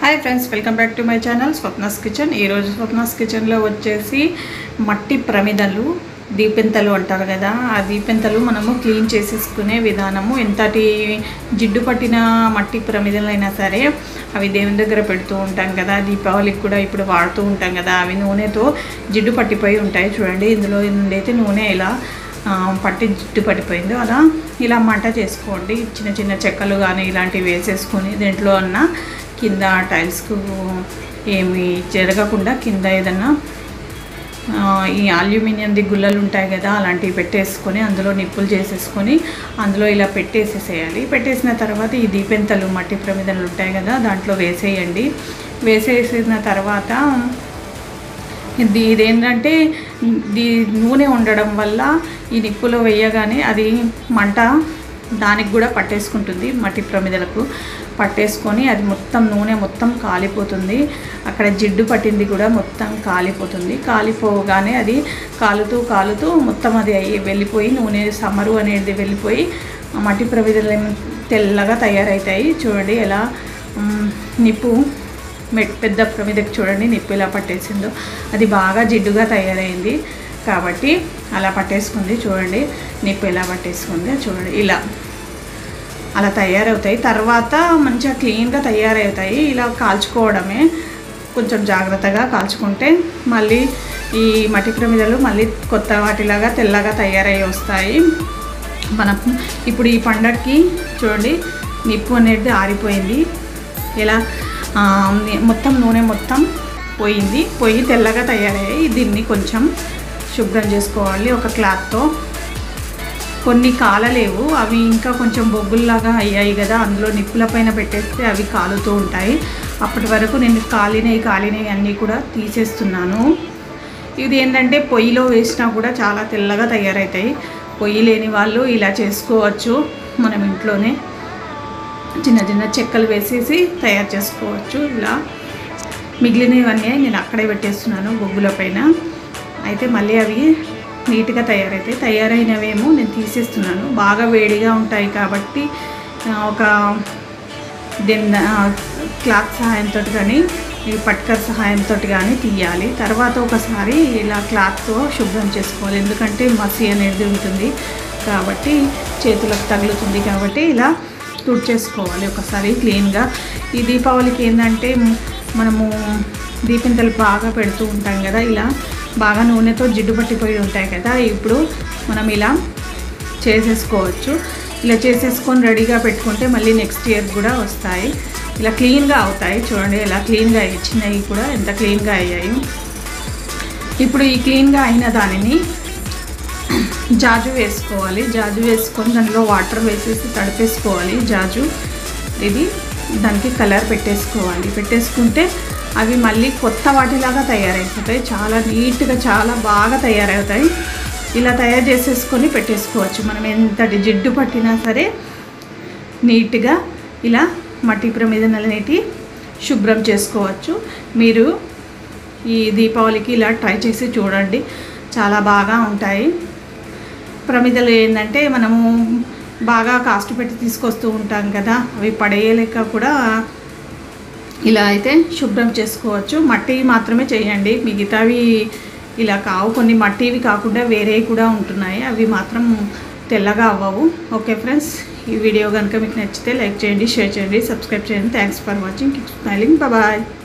hi friends welcome back to my channel Swapna's kitchen ఈరోజు స్వప్నాస్ కిచెన్లో వచ్చేసి మట్టి ప్రమిదలు దీపెంతలు అంటారు కదా ఆ దీపెంతలు మనము క్లీన్ చేసేసుకునే విధానము ఎంతటి జిడ్డు పట్టిన మట్టి ప్రమిదలైనా సరే అవి దేవుని దగ్గర పెడుతూ ఉంటాం కదా దీపావళికి కూడా ఇప్పుడు వాడుతూ ఉంటాం కదా అవి నూనెతో జిడ్డు పట్టిపోయి ఉంటాయి చూడండి ఇందులో నుండి అయితే నూనె ఇలా ఆ, పట్టి జిడ్డు పట్టిపోయిందో అలా ఇలా మంట చేసుకోండి చిన్న చిన్న చెక్కలు కానీ ఇలాంటివి వేసేసుకొని దీంట్లో అన్న కింద టైల్స్కు ఏమి జరగకుండా కింద ఏదన్నా ఆ, ఈ అల్యూమినియంది గుల్లలు ఉంటాయి కదా అలాంటివి పెట్టేసుకొని అందులో నిప్పులు చేసేసుకొని అందులో ఇలా పెట్టేసేసేయాలి పెట్టేసిన తర్వాత ఈ దీపెంతలు మట్టి ప్రమిదలు ఉంటాయి కదా దాంట్లో వేసేయండి వేసేసిన తర్వాత ఇది ఇదేంటంటే దీ నూనె ఉండడం వల్ల ఈ నిప్పులో వేయగానే అది మంట దానికి కూడా పట్టేసుకుంటుంది మట్టి ప్రమిదలకు పట్టేసుకొని అది మొత్తం నూనె మొత్తం కాలిపోతుంది అక్కడ జిడ్డు పట్టింది కూడా మొత్తం కాలిపోతుంది కాలిపోగానే అది కాలుతూ కాలుతూ మొత్తం అది అయ్యి వెళ్ళిపోయి నూనె సమరు అనేది వెళ్ళిపోయి ఆ మట్టి ప్రమిదలు ఏమో తెల్లగా తయారవుతాయి చూడండి ఎలా మ్, నిప్పు మెట్ పెద్ద ప్రమిదకి చూడండి నిప్పు ఎలా పట్టేసిందో అది బాగా జిడ్డుగా తయారైంది కాబట్టి అలా పట్టేసుకుంది చూడండి నిప్పు ఎలా పట్టేసుకుంది చూడండి ఇలా అలా తయారవుతాయి తర్వాత మంచిగా క్లీన్గా తయారవుతాయి ఇలా కాల్చుకోవడమే కొంచెం జాగ్రత్తగా కాల్చుకుంటే మళ్ళీ ఈ మట్టి ప్రమిదలు మళ్ళీ కొత్త వాటిలాగా తెల్లగా తయారై వస్తాయి మనం ఇప్పుడు ఈ పండగకి చూడండి నిప్పు అనేది ఆరిపోయింది ఎలా ఆ, ని- మొత్తం నూనె మొత్తం పోయింది పోయి తెల్లగా తయారయ్యాయి దీన్ని కొంచెం శుభ్రం చేసుకోవాలి ఒక క్లాత్తో కొన్ని కాలలేవు అవి ఇంకా కొంచెం బొగ్గుల్లాగా అయ్యాయి కదా అందులో నిప్పుల పైన పెట్టేస్తే అవి కాలుతూ ఉంటాయి అప్పటి వరకు నేను కాలినవి కాలినవి అన్నీ కూడా తీసేస్తున్నాను ఇది ఏంటంటే పొయ్యిలో వేసినా కూడా చాలా తెల్లగా తయారవుతాయి పొయ్యి లేని వాళ్ళు ఇలా చేసుకోవచ్చు మనం ఇంట్లోనే చిన్న చిన్న చెక్కలు వేసేసి తయారు చేసుకోవచ్చు ఇలా మిగిలినవన్నీ నేను అక్కడే పెట్టేస్తున్నాను బొగ్గుల పైన అయితే మళ్ళీ అవి నీట్గా తయారవుతాయి తయారైనవేమో నేను తీసేస్తున్నాను బాగా వేడిగా ఉంటాయి కాబట్టి ఆ, ఒక దెన్ క్లాత్ సహాయంతో కానీ ఈ పట్కర్ సహాయంతో కానీ తీయాలి తర్వాత ఒకసారి ఇలా క్లాత్తో శుభ్రం చేసుకోవాలి ఎందుకంటే మసి అనేది ఉంటుంది కాబట్టి చేతులకు తగులుతుంది కాబట్టి ఇలా తుడిచేసుకోవాలి ఒకసారి క్లీన్గా ఈ దీపావళికి ఏంటంటే మనము దీపింతలు బాగా పెడుతూ ఉంటాం కదా ఇలా బాగా నూనెతో జిడ్డు పట్టిపోయి ఉంటాయి కదా ఇప్పుడు మనం ఇలా చేసేసుకోవచ్చు ఇలా చేసేసుకొని రెడీగా పెట్టుకుంటే మళ్ళీ నెక్స్ట్ ఇయర్ కూడా వస్తాయి ఇలా క్లీన్గా అవుతాయి చూడండి ఎలా క్లీన్గా ఇచ్చినవి కూడా ఎంత క్లీన్గా అయ్యాయి ఇప్పుడు ఈ క్లీన్గా అయిన దానిని జాజు వేసుకోవాలి జాజు వేసుకొని దానిలో వాటర్ వేసేసి తడిపేసుకోవాలి జాజు ఇది దానికి కలర్ పెట్టేసుకోవాలి పెట్టేసుకుంటే అవి మళ్ళీ కొత్త వాటిలాగా తయారైపోతాయి చాలా నీట్గా చాలా బాగా తయారవుతాయి ఇలా తయారు చేసేసుకొని పెట్టేసుకోవచ్చు మనం ఎంతటి జిడ్డు పట్టినా సరే నీట్గా ఇలా మట్టి ప్రమిదనలనేటి శుభ్రం చేసుకోవచ్చు మీరు ఈ దీపావళికి ఇలా ట్రై చేసి చూడండి చాలా బాగా ఉంటాయి ప్రమిదలు ఏంటంటే మనము బాగా కాస్ట్ పెట్టి తీసుకొస్తూ ఉంటాం కదా అవి పడేయలేక కూడా ఇలా అయితే శుభ్రం చేసుకోవచ్చు మట్టి మాత్రమే చేయండి మిగతావి ఇలా కావు కొన్ని మట్టివి కాకుండా వేరే కూడా ఉంటున్నాయి అవి మాత్రం తెల్లగా అవ్వవు ఓకే ఫ్రెండ్స్ ఈ వీడియో కనుక మీకు నచ్చితే లైక్ చేయండి షేర్ చేయండి సబ్స్క్రైబ్ చేయండి thanks for watching keep smiling bye